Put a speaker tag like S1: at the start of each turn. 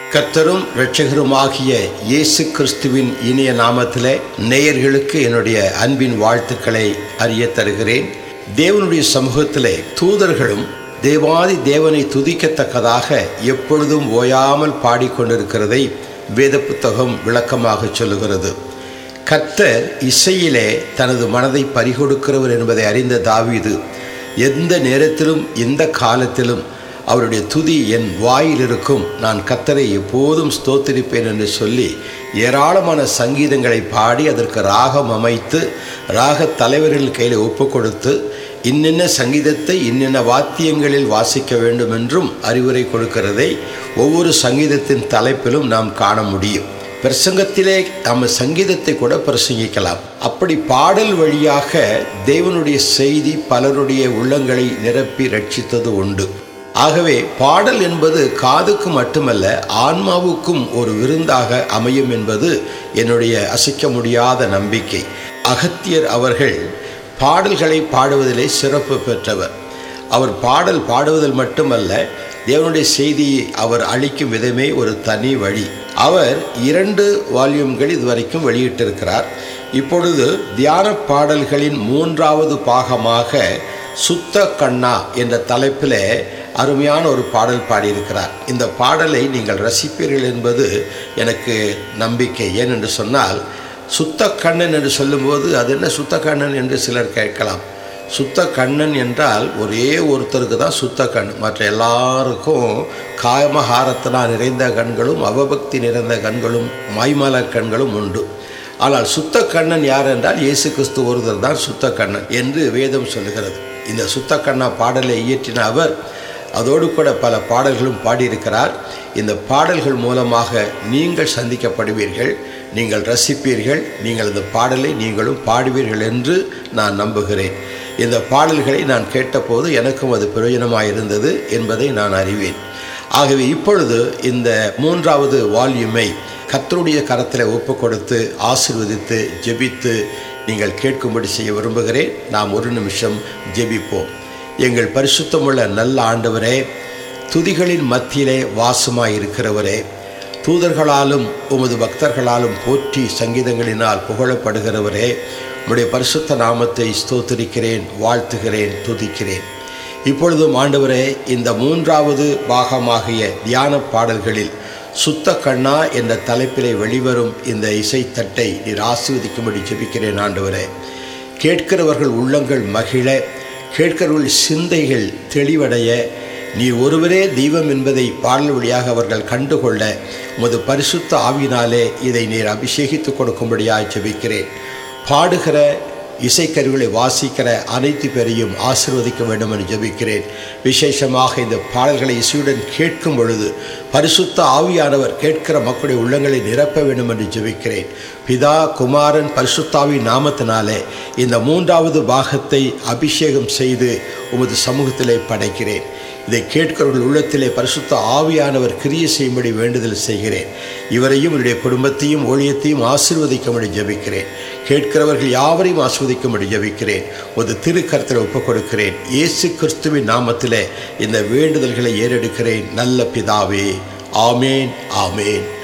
S1: கர்த்தரும் இரட்சகருமாகிய இயேசு கிறிஸ்துவின் இனிய நாமத்திலே நேயர்களுக்கு என்னுடைய அன்பின் வாழ்த்துக்களை அறிய தருகிறேன் தேவனுடைய சமூகத்திலே தூதர்களும் தேவாதி தேவனை துதிக்கத்தக்கதாக எப்பொழுதும் ஓயாமல் பாடிக்கொண்டிருக்கிறதை வேத புத்தகம் விளக்கமாக சொல்லுகிறது கர்த்தர் இசையிலே தனது மனதை பறிகொடுக்கிறவர் என்பதை அறிந்த தாவீது எந்த நேரத்திலும் எந்த காலத்திலும் அவருடைய துதி என் வாயில் இருக்கும் நான் கத்தரை எப்போதும் ஸ்தோத்திரிப்பேன் என்று சொல்லி ஏராளமான சங்கீதங்களை பாடி அதற்கு ராகம் அமைத்து ராக தலைவர்கள் கையில் ஒப்பு கொடுத்து இன்னென்ன சங்கீதத்தை இன்னென்ன வாத்தியங்களில் வாசிக்க வேண்டும் என்றும் அறிவுரை கொடுக்கிறதை ஒவ்வொரு சங்கீதத்தின் தலைப்பிலும் நாம் காண முடியும் பிரசங்கத்திலே நம்ம சங்கீதத்தை கூட பிரசங்கிக்கலாம் அப்படி பாடல் வழியாக தேவனுடைய செய்தி பலருடைய உள்ளங்களை நிரப்பி ரட்சித்தது உண்டு ஆகவே பாடல் என்பது காதுக்கு மட்டுமல்ல ஆன்மாவுக்கும் ஒரு விருந்தாக அமையும் என்பது என்னுடைய அசைக்க முடியாத நம்பிக்கை அகத்தியர் அவர்கள் பாடல்களை பாடுவதிலே சிறப்பு பெற்றவர் அவர் பாடல் பாடுவதில் மட்டுமல்ல தேவனுடைய செய்தியை அவர் அளிக்கும் விதமே ஒரு தனி வழி அவர் இரண்டு வால்யூம்கள் இதுவரைக்கும் வெளியிட்டிருக்கிறார் இப்பொழுது தியான பாடல்களின் மூன்றாவது பாகமாக சுத்த கண்ணா என்ற தலைப்பில் அருமையான ஒரு பாடல் பாடியிருக்கிறார் இந்த பாடலை நீங்கள் ரசிப்பீர்கள் என்பது எனக்கு நம்பிக்கை ஏன் என்று சொன்னால் சுத்த கண்ணன் என்று சொல்லும்போது அது என்ன சுத்த கண்ணன் என்று சிலர் கேட்கலாம் சுத்த கண்ணன் என்றால் ஒரே ஒருத்தருக்கு தான் சுத்த கண் மற்ற எல்லாருக்கும் காமஹாரத்தினால் நிறைந்த கண்களும் அவபக்தி நிறைந்த கண்களும் மைமலர் கண்களும் உண்டு ஆனால் சுத்த கண்ணன் யார் என்றால் இயேசு கிறிஸ்து ஒருத்தர் தான் சுத்த கண்ணன் என்று வேதம் சொல்லுகிறது இந்த சுத்த கண்ணா பாடலை இயற்றின அவர் அதோடு கூட பல பாடல்களும் பாடியிருக்கிறார் இந்த பாடல்கள் மூலமாக நீங்கள் சந்திக்கப்படுவீர்கள் நீங்கள் ரசிப்பீர்கள் நீங்கள் இந்த பாடலை நீங்களும் பாடுவீர்கள் என்று நான் நம்புகிறேன் இந்த பாடல்களை நான் கேட்டபோது எனக்கும் அது பிரயோஜனமாக இருந்தது என்பதை நான் அறிவேன் ஆகவே இப்பொழுது இந்த மூன்றாவது வால்யூமை கத்தருடைய கரத்தில் ஒப்பு கொடுத்து ஆசிர்வதித்து ஜெபித்து நீங்கள் கேட்கும்படி செய்ய விரும்புகிறேன் நாம் ஒரு நிமிஷம் ஜெபிப்போம் எங்கள் பரிசுத்தமுள்ள நல்ல ஆண்டவரே துதிகளின் மத்தியிலே வாசமாய் இருக்கிறவரே தூதர்களாலும் உமது பக்தர்களாலும் போற்றி சங்கீதங்களினால் புகழப்படுகிறவரே உடைய பரிசுத்த நாமத்தை ஸ்தோத்திரிக்கிறேன் வாழ்த்துகிறேன் துதிக்கிறேன் இப்பொழுதும் ஆண்டவரே இந்த மூன்றாவது பாகமாகிய தியான பாடல்களில் சுத்த கண்ணா என்ற தலைப்பிலே வெளிவரும் இந்த இசைத்தட்டை நீர் ஆசிர்வதிக்கும்படி ஜெபிக்கிறேன் ஆண்டவரே கேட்கிறவர்கள் உள்ளங்கள் மகிழ கேட்கிறவர்கள் சிந்தைகள் தெளிவடைய நீ ஒருவரே தெய்வம் என்பதை பாடல் வழியாக அவர்கள் கண்டுகொள்ள உமது பரிசுத்த ஆவினாலே இதை நீர் அபிஷேகித்து கொடுக்கும்படியாக ஜெபிக்கிறேன் பாடுகிற இசைக்கருவிகளை வாசிக்கிற அனைத்து பேரையும் ஆசிர்வதிக்க வேண்டும் என்று ஜெபிக்கிறேன் விசேஷமாக இந்த பாடல்களை இசையுடன் கேட்கும் பொழுது பரிசுத்த ஆவியானவர் கேட்கிற மக்களுடைய உள்ளங்களை நிரப்ப வேண்டும் என்று ஜெபிக்கிறேன் பிதா குமாரன் பரிசுத்தாவி நாமத்தினாலே இந்த மூன்றாவது பாகத்தை அபிஷேகம் செய்து உமது சமூகத்திலே படைக்கிறேன் இதை கேட்கிறவர்கள் உள்ளத்திலே பரிசுத்த ஆவியானவர் கிரிய செய்யும்படி வேண்டுதல் செய்கிறேன் இவரையும் என்னுடைய குடும்பத்தையும் ஊழியத்தையும் ஆசிர்வதிக்கும்படி ஜபிக்கிறேன் கேட்கிறவர்கள் யாவரையும் ஆசிர்வதிக்கும்படி ஜபிக்கிறேன் ஒரு திருக்கரத்தில் ஒப்புக் கொடுக்கிறேன் இயேசு கிறிஸ்துவின் நாமத்திலே இந்த வேண்டுதல்களை ஏறெடுக்கிறேன் நல்ல பிதாவே ஆமேன் ஆமேன்